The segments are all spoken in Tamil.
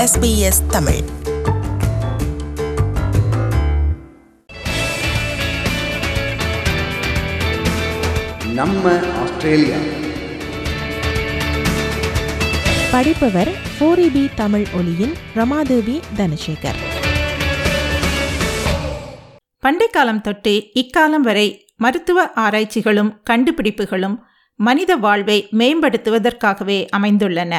SBS தமிழ் நம்ம ஆஸ்திரேலியா படிப்பவர் ஃபோரிபி தமிழ் ஒலியின் ரமாதேவி தனசேகர் பண்டைக்காலம் தொட்டு இக்காலம் வரை மருத்துவ ஆராய்ச்சிகளும் கண்டுபிடிப்புகளும் மனித வாழ்வை மேம்படுத்துவதற்காகவே அமைந்துள்ளன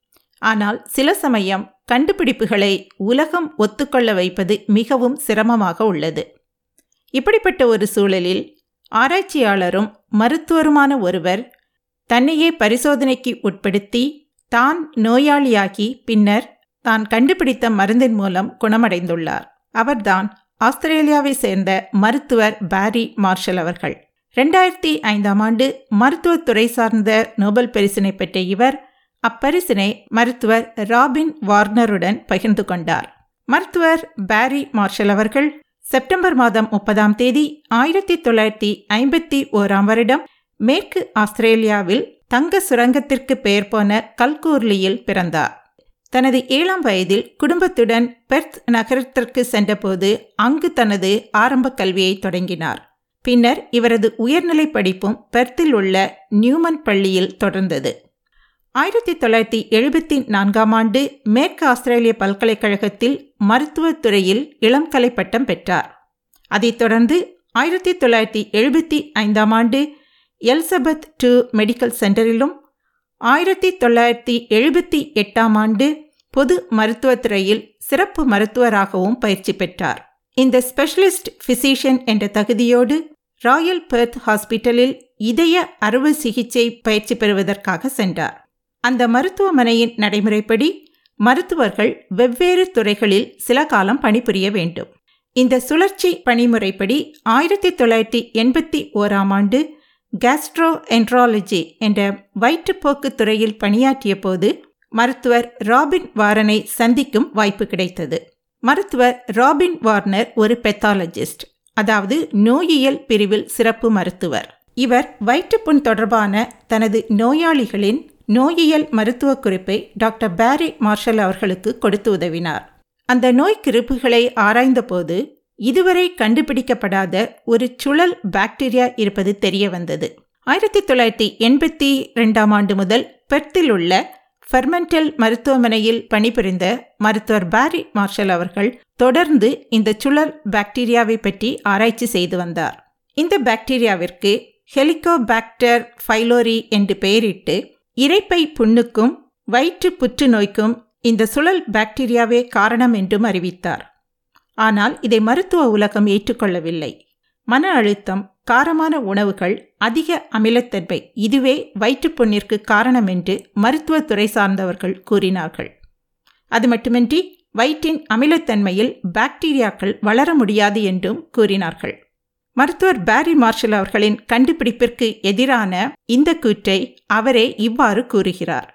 ஆனால் சில சமயம் கண்டுபிடிப்புகளை உலகம் ஒத்துக்கொள்ள வைப்பது மிகவும் சிரமமாக உள்ளது இப்படிப்பட்ட ஒரு சூழலில் ஆராய்ச்சியாளரும் மருத்துவருமான ஒருவர் தன்னையே பரிசோதனைக்கு உட்படுத்தி தான் நோயாளியாகி பின்னர் தான் கண்டுபிடித்த மருந்தின் மூலம் குணமடைந்துள்ளார் அவர்தான் ஆஸ்திரேலியாவை சேர்ந்த மருத்துவர் பாரி மார்ஷல் அவர்கள் ரெண்டாயிரத்தி ஐந்தாம் ஆண்டு மருத்துவத்துறை சார்ந்த நோபல் பரிசினை பெற்ற இவர் அப்பரிசினை மருத்துவர் ராபின் வார்னருடன் பகிர்ந்து கொண்டார் மருத்துவர் பாரி மார்ஷல் அவர்கள் செப்டம்பர் மாதம் முப்பதாம் தேதி ஆயிரத்தி தொள்ளாயிரத்தி ஐம்பத்தி ஓராம் வருடம் மேற்கு ஆஸ்திரேலியாவில் தங்க சுரங்கத்திற்கு பெயர் போன கல்கூர்லியில் பிறந்தார் தனது ஏழாம் வயதில் குடும்பத்துடன் பெர்த் நகரத்திற்கு சென்றபோது அங்கு தனது ஆரம்ப கல்வியை தொடங்கினார் பின்னர் இவரது உயர்நிலை படிப்பும் பெர்த்தில் உள்ள நியூமன் பள்ளியில் தொடர்ந்தது ஆயிரத்தி தொள்ளாயிரத்தி எழுபத்தி நான்காம் ஆண்டு மேற்கு ஆஸ்திரேலிய பல்கலைக்கழகத்தில் மருத்துவத் துறையில் இளங்கலை பட்டம் பெற்றார் அதைத் தொடர்ந்து ஆயிரத்தி தொள்ளாயிரத்தி எழுபத்தி ஐந்தாம் ஆண்டு எல்சபெத் டு மெடிக்கல் சென்டரிலும் ஆயிரத்தி தொள்ளாயிரத்தி எழுபத்தி எட்டாம் ஆண்டு பொது மருத்துவத்துறையில் சிறப்பு மருத்துவராகவும் பயிற்சி பெற்றார் இந்த ஸ்பெஷலிஸ்ட் ஃபிசிஷியன் என்ற தகுதியோடு ராயல் பெர்த் ஹாஸ்பிட்டலில் இதய அறுவை சிகிச்சை பயிற்சி பெறுவதற்காக சென்றார் அந்த மருத்துவமனையின் நடைமுறைப்படி மருத்துவர்கள் வெவ்வேறு துறைகளில் சில காலம் பணிபுரிய வேண்டும் இந்த சுழற்சி பணிமுறைப்படி ஆயிரத்தி தொள்ளாயிரத்தி எண்பத்தி ஓராம் ஆண்டு கேஸ்ட்ரோ என்ட்ராலஜி என்ற வயிற்றுப்போக்கு துறையில் பணியாற்றிய போது மருத்துவர் ராபின் வாரனை சந்திக்கும் வாய்ப்பு கிடைத்தது மருத்துவர் ராபின் வார்னர் ஒரு பெத்தாலஜிஸ்ட் அதாவது நோயியல் பிரிவில் சிறப்பு மருத்துவர் இவர் வயிற்றுப்புண் தொடர்பான தனது நோயாளிகளின் நோயியல் மருத்துவ குறிப்பை டாக்டர் பேரி மார்ஷல் அவர்களுக்கு கொடுத்து உதவினார் அந்த நோய் கிருப்புகளை ஆராய்ந்தபோது இதுவரை கண்டுபிடிக்கப்படாத ஒரு சுழல் பாக்டீரியா இருப்பது தெரிய வந்தது ஆயிரத்தி தொள்ளாயிரத்தி எண்பத்தி ரெண்டாம் ஆண்டு முதல் பெர்த்தில் உள்ள ஃபெர்மெண்டல் மருத்துவமனையில் பணிபுரிந்த மருத்துவர் பாரி மார்ஷல் அவர்கள் தொடர்ந்து இந்த சுழல் பாக்டீரியாவை பற்றி ஆராய்ச்சி செய்து வந்தார் இந்த பாக்டீரியாவிற்கு ஹெலிகோபாக்டர் ஃபைலோரி என்று பெயரிட்டு இறைப்பை புண்ணுக்கும் வயிற்று புற்றுநோய்க்கும் இந்த சுழல் பாக்டீரியாவே காரணம் என்றும் அறிவித்தார் ஆனால் இதை மருத்துவ உலகம் ஏற்றுக்கொள்ளவில்லை மன அழுத்தம் காரமான உணவுகள் அதிக அமிலத்தன்மை இதுவே வயிற்றுப்புண்ணிற்கு காரணம் என்று மருத்துவத்துறை சார்ந்தவர்கள் கூறினார்கள் அது மட்டுமின்றி வயிற்றின் அமிலத்தன்மையில் பாக்டீரியாக்கள் வளர முடியாது என்றும் கூறினார்கள் மருத்துவர் பாரி மார்ஷல் அவர்களின் கண்டுபிடிப்பிற்கு எதிரான இந்த கூற்றை அவரே இவ்வாறு கூறுகிறார்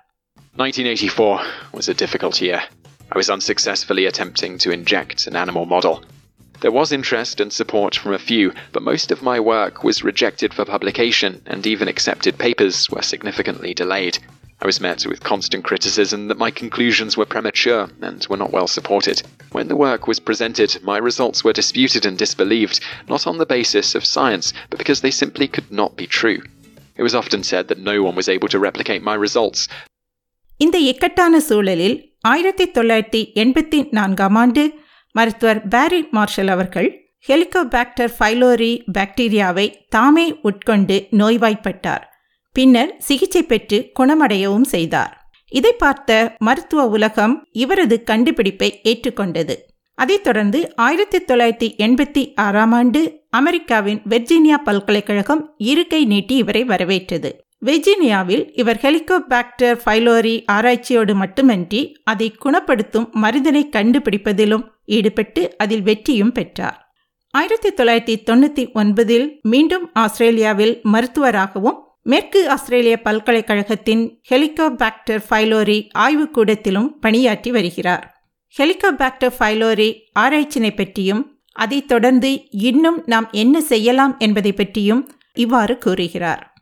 1984 was a difficult year. I was unsuccessfully attempting to inject an animal model. There was interest and support from a few, but most of my work was rejected for publication, and even accepted papers were significantly delayed. I was met with constant criticism that my conclusions were premature and were not well supported. When the work was presented, my results were disputed and disbelieved, not on the basis of science, but because they simply could not be true. It was often said that no one was able to replicate my results, இந்த இக்கட்டான சூழலில் ஆயிரத்தி தொள்ளாயிரத்தி எண்பத்தி நான்காம் ஆண்டு மருத்துவர் பாரி மார்ஷல் அவர்கள் ஹெலிகோபாக்டர் ஃபைலோரி பாக்டீரியாவை தாமே உட்கொண்டு நோய்வாய்ப்பட்டார் பின்னர் சிகிச்சை பெற்று குணமடையவும் செய்தார் இதை பார்த்த மருத்துவ உலகம் இவரது கண்டுபிடிப்பை ஏற்றுக்கொண்டது அதைத் தொடர்ந்து ஆயிரத்தி தொள்ளாயிரத்தி எண்பத்தி ஆறாம் ஆண்டு அமெரிக்காவின் வெர்ஜீனியா பல்கலைக்கழகம் இருக்கை நீட்டி இவரை வரவேற்றது வெர்ஜீனியாவில் இவர் ஹெலிகோபாக்டர் ஃபைலோரி ஆராய்ச்சியோடு மட்டுமன்றி அதை குணப்படுத்தும் மருந்தினை கண்டுபிடிப்பதிலும் ஈடுபட்டு அதில் வெற்றியும் பெற்றார் ஆயிரத்தி தொள்ளாயிரத்தி தொண்ணூற்றி ஒன்பதில் மீண்டும் ஆஸ்திரேலியாவில் மருத்துவராகவும் மேற்கு ஆஸ்திரேலிய பல்கலைக்கழகத்தின் ஹெலிகோபாக்டர் ஃபைலோரி ஆய்வுக்கூடத்திலும் பணியாற்றி வருகிறார் ஹெலிகோபாக்டர் ஃபைலோரி ஆராய்ச்சினை பற்றியும் அதைத் தொடர்ந்து இன்னும் நாம் என்ன செய்யலாம் என்பதை பற்றியும் இவ்வாறு கூறுகிறார்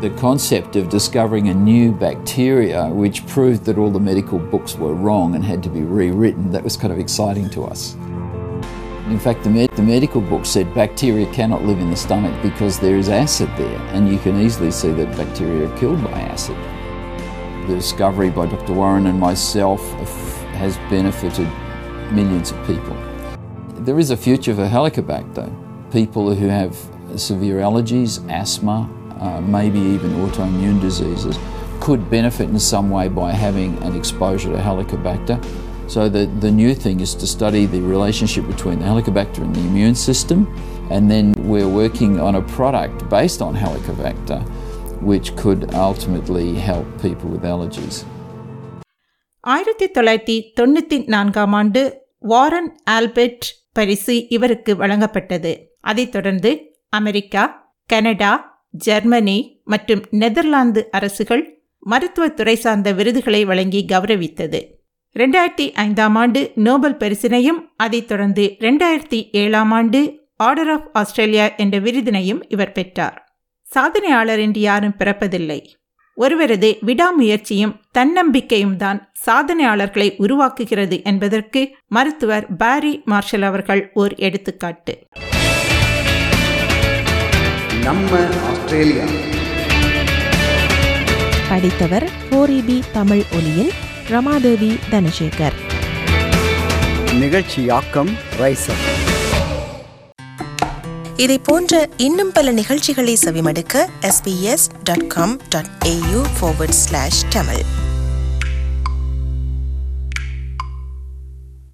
The concept of discovering a new bacteria which proved that all the medical books were wrong and had to be rewritten, that was kind of exciting to us. In fact, the, med- the medical book said bacteria cannot live in the stomach because there is acid there, and you can easily see that bacteria are killed by acid. The discovery by Dr. Warren and myself f- has benefited millions of people. There is a future for Helicobacter. People who have severe allergies, asthma, uh, maybe even autoimmune diseases could benefit in some way by having an exposure to Helicobacter. So the, the new thing is to study the relationship between the Helicobacter and the immune system, and then we're working on a product based on Helicobacter which could ultimately help people with allergies. ஆயிரத்தி தொள்ளாயிரத்தி தொண்ணூற்றி நான்காம் ஆண்டு வாரன் ஆல்பர்ட் பரிசு இவருக்கு வழங்கப்பட்டது அதைத் தொடர்ந்து அமெரிக்கா கனடா ஜெர்மனி மற்றும் நெதர்லாந்து அரசுகள் மருத்துவத்துறை சார்ந்த விருதுகளை வழங்கி கௌரவித்தது ரெண்டாயிரத்தி ஐந்தாம் ஆண்டு நோபல் பரிசினையும் அதைத் தொடர்ந்து ரெண்டாயிரத்தி ஏழாம் ஆண்டு ஆர்டர் ஆஃப் ஆஸ்திரேலியா என்ற விருதினையும் இவர் பெற்றார் சாதனையாளர் என்று யாரும் பிறப்பதில்லை ஒருவரது விடாமுயற்சியும் தன்னம்பிக்கையும் தான் சாதனையாளர்களை உருவாக்குகிறது என்பதற்கு மருத்துவர் பாரி மார்ஷல் அவர்கள் ஓர் எடுத்துக்காட்டு நம்ம ஆஸ்திரேலியா படித்தவர் ஃபோரிபி தமிழ் ஒலியில் ரமாதேவி தனசேகர் நிகழ்ச்சியாக்கம் ரைசர் இதை போன்ற இன்னும் பல நிகழ்ச்சிகளை செவிமடுக்க sbs.com.au forward slash tamil